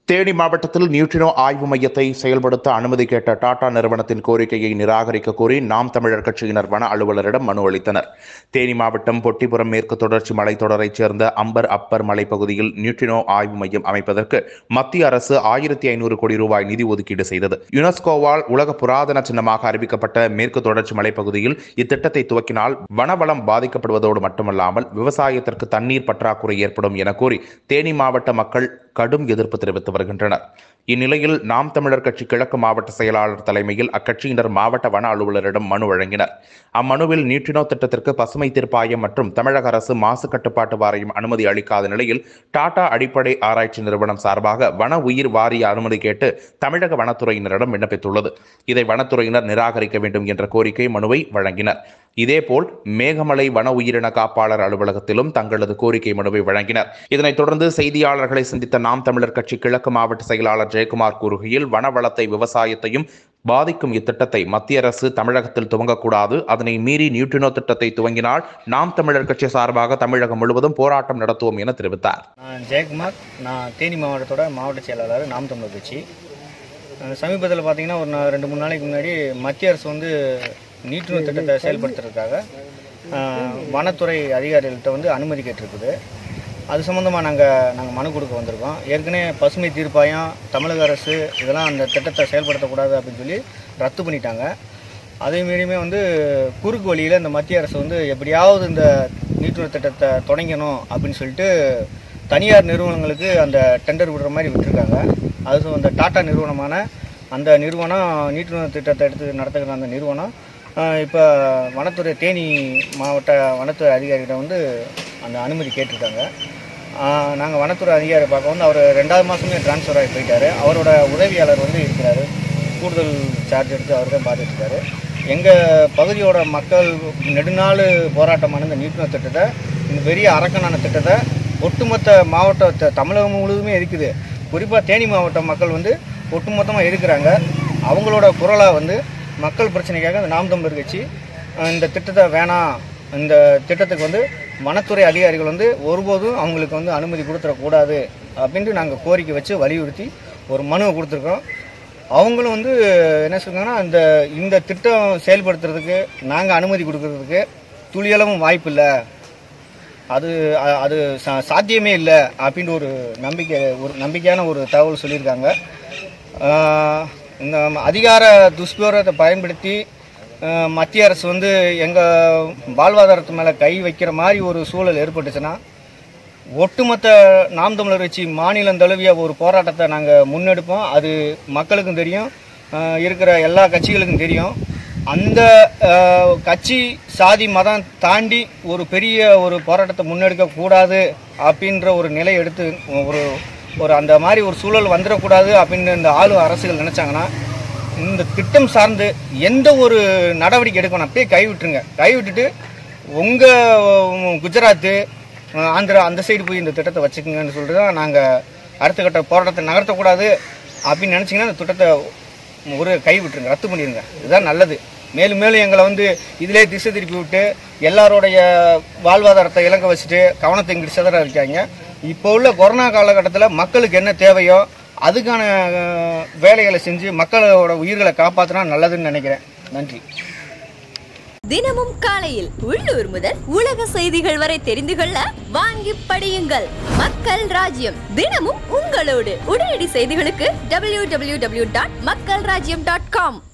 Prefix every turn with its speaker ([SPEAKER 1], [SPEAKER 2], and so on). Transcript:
[SPEAKER 1] தேனி மாவட்டத்தில் நியூட்ரினோ ஆய்வு மையத்தை செயல்படுத்த அனுமதி கேட்ட டாடா நிறுவனத்தின் கோரிக்கையை நிராகரிக்க கோரி நாம் தமிழர் கட்சியினர் வன அலுவலரிடம் மனு அளித்தனர் தேனி மாவட்டம் பொட்டிபுரம் மேற்கு தொடர்ச்சி மலைத்தொடரைச் சேர்ந்த அம்பர் அப்பர் மலைப்பகுதியில் நியூட்ரினோ ஆய்வு மையம் அமைப்பதற்கு மத்திய அரசு ஆயிரத்தி ஐநூறு கோடி ரூபாய் நிதி ஒதுக்கீடு செய்தது யுனெஸ்கோவால் உலக புராதன சின்னமாக அறிவிக்கப்பட்ட மேற்கு தொடர்ச்சி மலைப்பகுதியில் இத்திட்டத்தை துவக்கினால் வனவளம் பாதிக்கப்படுவதோடு மட்டுமல்லாமல் விவசாயத்திற்கு தண்ணீர் பற்றாக்குறை ஏற்படும் என கூறி தேனி மாவட்ட மக்கள் கடும் எதிர்ப்பு தெரிவித்து வருகின்றனர் இந்நிலையில் நாம் தமிழர் கட்சி கிழக்கு மாவட்ட செயலாளர் தலைமையில் அக்கட்சியினர் மாவட்ட வன அலுவலரிடம் மனு வழங்கினர் அம்மனுவில் நியூட்ரினோ திட்டத்திற்கு பசுமை தீர்ப்பாயம் மற்றும் தமிழக அரசு மாசு கட்டுப்பாட்டு வாரியம் அனுமதி அளிக்காத நிலையில் டாடா அடிப்படை ஆராய்ச்சி நிறுவனம் சார்பாக வன உயிர் வாரிய அனுமதி கேட்டு தமிழக வனத்துறையினரிடம் விண்ணப்பித்துள்ளது இதை வனத்துறையினர் நிராகரிக்க வேண்டும் என்ற கோரிக்கை மனுவை வழங்கினர் இதேபோல் மேகமலை வன உயிரின காப்பாளர் அலுவலகத்திலும் தங்களது கோரிக்கை மனுவை வழங்கினர் இதனைத் தொடர்ந்து செய்தியாளர்களை சந்தித்த நாம் தமிழர் கட்சி கிழக்கு மாவட்ட செயலாளர் ஜெயக்குமார் கூறுகையில் வனவளத்தை விவசாயத்தையும் பாதிக்கும் இத்திட்டத்தை மத்திய அரசு தமிழகத்தில் துவங்கக்கூடாது அதனை மீறி நியூட்ரினோ திட்டத்தை துவங்கினால் நாம் தமிழர் கட்சி சார்பாக தமிழகம் முழுவதும் போராட்டம் நடத்துவோம் என தெரிவித்தார்
[SPEAKER 2] நான் ஜெயக்குமார் நான் தேனி மாவட்டத்தோட மாவட்ட செயலாளர் நாம் தமிழர் கட்சி அஹ் சமீபத்தில் பார்த்தீங்கன்னா ஒரு நா- ரெண்டு மூணு நாளைக்கு முன்னாடி மத்திய அரசு வந்து நீட்டுணவு திட்டத்தை செயல்படுத்துறதுக்காக அஹ், வனத்துறை அதிகாரிகள்கிட்ட வந்து அனுமதி கேட்டிருக்குது அது சம்மந்தமாக நாங்கள் நாங்கள் மனு கொடுக்க வந்திருக்கோம் ஏற்கனவே பசுமை தீர்ப்பாயம் தமிழக அரசு இதெல்லாம் அந்த திட்டத்தை செயல்படுத்தக்கூடாது அப்படின்னு சொல்லி ரத்து பண்ணிட்டாங்க அதே மீறியுமே வந்து குறுக்கு வழியில் இந்த மத்திய அரசு வந்து எப்படியாவது இந்த நீட்டுணவு திட்டத்தை தொடங்கணும் அப்படின்னு சொல்லிட்டு தனியார் நிறுவனங்களுக்கு அந்த டெண்டர் விடுற மாதிரி விட்டுருக்காங்க அது அந்த டாடா நிறுவனமான அந்த நிறுவனம் நீட்டுணவு திட்டத்தை எடுத்து நடத்துகிற அந்த நிறுவனம் இப்போ வனத்துறை தேனி மாவட்ட வனத்துறை அதிகாரிகிட்ட வந்து அந்த அனுமதி கேட்டிருக்காங்க நாங்கள் வனத்துறை அதிகாரி பார்க்க வந்து அவர் ரெண்டாவது மாதமே ட்ரான்ஸ்ஃபர் ஆகி போயிட்டார் அவரோட உதவியாளர் வந்து இருக்கிறாரு கூடுதல் சார்ஜ் எடுத்து அவர் தான் பார்த்துட்டு இருக்காரு எங்கள் பகுதியோட மக்கள் நெடுநாள் போராட்டமான இந்த நீட்டுணவு திட்டத்தை இந்த பெரிய அரக்கனான திட்டத்தை ஒட்டுமொத்த மாவட்ட தமிழகம் முழுவதுமே இருக்குது குறிப்பாக தேனி மாவட்ட மக்கள் வந்து ஒட்டுமொத்தமாக இருக்கிறாங்க அவங்களோட குரலாக வந்து மக்கள் பிரச்சனைக்காக இந்த நாம் தமிழர் கட்சி அஹ், இந்த திட்டத்தை வேணாம் இந்த திட்டத்துக்கு வந்து வனத்துறை அதிகாரிகள் வந்து ஒருபோதும் அவங்களுக்கு வந்து அனுமதி கொடுத்துடக்கூடாது அப்படின்ட்டு நாங்கள் கோரிக்கை வச்சு வலியுறுத்தி ஒரு மனுவை கொடுத்துருக்கோம் அவங்களும் வந்து என்ன சொல்றாங்கன்னா இந்த இந்த திட்டம் செயல்படுத்துறதுக்கு நாங்கள் அனுமதி கொடுக்கறதுக்கு துளியளவும் வாய்ப்பு இல்லை அது அ- அது சா- சாத்தியமே இல்லை அப்படின்ட்டு ஒரு நம்பிக்கை ஒரு நம்பிக்கையான ஒரு தகவல் சொல்லியிருக்காங்க ஆஹ் இந்த அதிகார துஷ்பிரயோகத்தை பயன்படுத்தி ஆஹ் மத்திய அரசு வந்து எங்கள் வாழ்வாதாரத்து மேலே கை வைக்கிற மாதிரி ஒரு சூழல் ஏற்பட்டுச்சுன்னா ஒட்டுமொத்த நாம் தமிழர் கட்சி மாநிலம் தழுவிய ஒரு போராட்டத்தை நாங்கள் முன்னெடுப்போம் அது மக்களுக்கும் தெரியும் ஆஹ் இருக்கிற எல்லா கட்சிகளுக்கும் தெரியும் அந்த ஆஹ், கட்சி சாதி மதம் தாண்டி ஒரு பெரிய ஒரு போராட்டத்தை முன்னெடுக்க கூடாது அப்படின்ற ஒரு நிலை எடுத்து ஒரு ஒரு அந்த மாதிரி ஒரு சூழல் வந்துடக்கூடாது அப்படின்னு இந்த ஆளும் அரசுகள் நினைச்சாங்கன்னா இந்த திட்டம் சார்ந்து எந்த ஒரு நடவடிக்கை எடுக்கணும் அப்படியே கைவிட்டுருங்க கைவிட்டுட்டு உங்கள் குஜராத்து அஹ், ஆந்திரா அந்த சைடு போய் இந்த திட்டத்தை வச்சுக்கோங்கன்னு சொல்லிட்டு தான் நாங்கள் அடுத்த கட்ட போராட்டத்தை நகர்த்தக்கூடாது அப்படின்னு நினச்சிங்கன்னா இந்த திட்டத்தை ஒரு கை விட்டுருங்க ரத்து பண்ணிடுங்க இதுதான் நல்லது மேலும் மேலும் எங்களை வந்து இதிலே திசை திருப்பி விட்டு எல்லாருடைய வாழ்வாதாரத்தை இலங்க வச்சுட்டு கவனத்தை இங்கிட்டு சிதற இருக்காங்க இப்போ உள்ள கொரோனா காலகட்டத்தில் மக்களுக்கு என்ன தேவையோ அதுக்கான அஹ், வேலைகளை செஞ்சு மக்களோட உயிர்களை காப்பாற்றினா நல்லதுன்னு நினைக்கிறேன் நன்றி
[SPEAKER 3] தினமும் காலையில் உள்ளூர் முதல் உலக செய்திகள் வரை தெரிந்து கொள்ள வாங்கி படியுங்கள் மக்கள் ராஜ்யம் தினமும் உங்களோடு உடனடி செய்திகளுக்கு www.மக்கள்ராஜ்யம்.com டாட் மக்கள் ராஜ்யம் டாட் காம்